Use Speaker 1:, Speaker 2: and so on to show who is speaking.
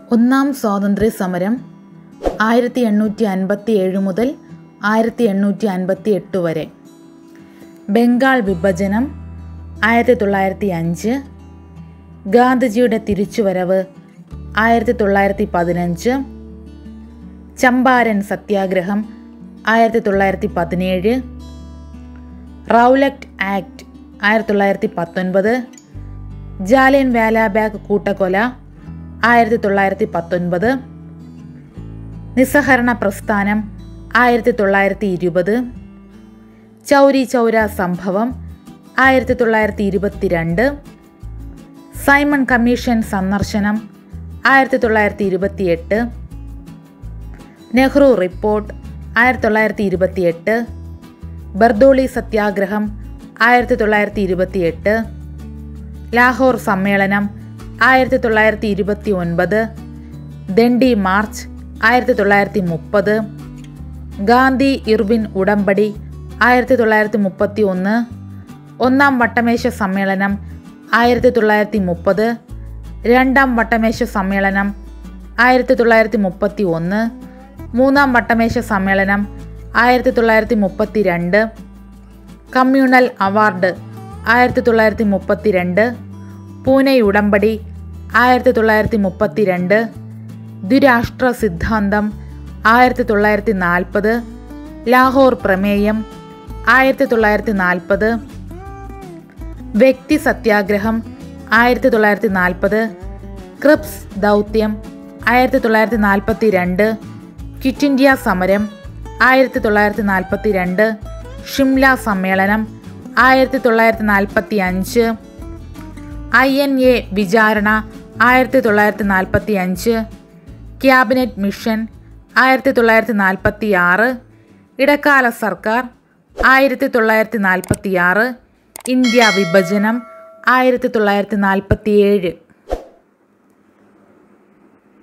Speaker 1: ഒന്നാം സ്വാതന്ത്ര്യ സമരം ആയിരത്തി എണ്ണൂറ്റി അൻപത്തി ഏഴ് മുതൽ ആയിരത്തി എണ്ണൂറ്റി അൻപത്തി എട്ട് വരെ ബംഗാൾ വിഭജനം ആയിരത്തി തൊള്ളായിരത്തി അഞ്ച് ഗാന്ധിജിയുടെ തിരിച്ചുവരവ് ആയിരത്തി തൊള്ളായിരത്തി പതിനഞ്ച് ചമ്പാരൻ സത്യാഗ്രഹം ആയിരത്തി തൊള്ളായിരത്തി പതിനേഴ് റൗലക്റ്റ് ആക്ട് ആയിരത്തി തൊള്ളായിരത്തി പത്തൊൻപത് ജാലിയൻ വാലാബാഗ് കൂട്ടക്കൊല ആയിരത്തി തൊള്ളായിരത്തി പത്തൊൻപത് നിസ്സഹരണ പ്രസ്ഥാനം ആയിരത്തി തൊള്ളായിരത്തി ഇരുപത് ചൗരി ചൗര സംഭവം ആയിരത്തി തൊള്ളായിരത്തി ഇരുപത്തിരണ്ട് സൈമൺ കമ്മീഷൻ സന്ദർശനം ആയിരത്തി തൊള്ളായിരത്തി ഇരുപത്തിയെട്ട് നെഹ്റു റിപ്പോർട്ട് ആയിരത്തി തൊള്ളായിരത്തി ഇരുപത്തിയെട്ട് ബർദോളി സത്യാഗ്രഹം ആയിരത്തി തൊള്ളായിരത്തി ഇരുപത്തിയെട്ട് ലാഹോർ സമ്മേളനം ആയിരത്തി തൊള്ളായിരത്തി ഇരുപത്തി ഒൻപത് ദണ്ഡി മാർച്ച് ആയിരത്തി തൊള്ളായിരത്തി മുപ്പത് ഗാന്ധി ഇർവിൻ ഉടമ്പടി ആയിരത്തി തൊള്ളായിരത്തി മുപ്പത്തി ഒന്ന് ഒന്നാം വട്ടമേശ സമ്മേളനം ആയിരത്തി തൊള്ളായിരത്തി മുപ്പത് രണ്ടാം വട്ടമേശ സമ്മേളനം ആയിരത്തി തൊള്ളായിരത്തി മുപ്പത്തി ഒന്ന് മൂന്നാം വട്ടമേശ സമ്മേളനം ആയിരത്തി തൊള്ളായിരത്തി മുപ്പത്തി രണ്ട് കമ്മ്യൂണൽ അവാർഡ് ആയിരത്തി തൊള്ളായിരത്തി മുപ്പത്തി രണ്ട് പൂനെ ഉടമ്പടി ആയിരത്തി തൊള്ളായിരത്തി മുപ്പത്തി രണ്ട് ദ്വിരാഷ്ട്ര സിദ്ധാന്തം ആയിരത്തി തൊള്ളായിരത്തി നാൽപ്പത് ലാഹോർ പ്രമേയം ആയിരത്തി തൊള്ളായിരത്തി നാൽപ്പത് വ്യക്തി സത്യാഗ്രഹം ആയിരത്തി തൊള്ളായിരത്തി നാൽപ്പത് ക്രിപ്സ് ദൗത്യം ആയിരത്തി തൊള്ളായിരത്തി നാൽപ്പത്തി രണ്ട് ക്വിറ്റ് ഇന്ത്യ സമരം ആയിരത്തി തൊള്ളായിരത്തി നാൽപ്പത്തി രണ്ട് ഷിംല സമ്മേളനം ആയിരത്തി തൊള്ളായിരത്തി നാൽപ്പത്തി അഞ്ച് ഐ എൻ എ വിചാരണ ആയിരത്തി തൊള്ളായിരത്തി നാൽപ്പത്തി അഞ്ച് ക്യാബിനറ്റ് മിഷൻ ആയിരത്തി തൊള്ളായിരത്തി നാൽപ്പത്തി ആറ് ഇടക്കാല സർക്കാർ ആയിരത്തി തൊള്ളായിരത്തി നാൽപ്പത്തി ആറ് ഇന്ത്യ വിഭജനം ആയിരത്തി തൊള്ളായിരത്തി നാൽപ്പത്തി ഏഴ്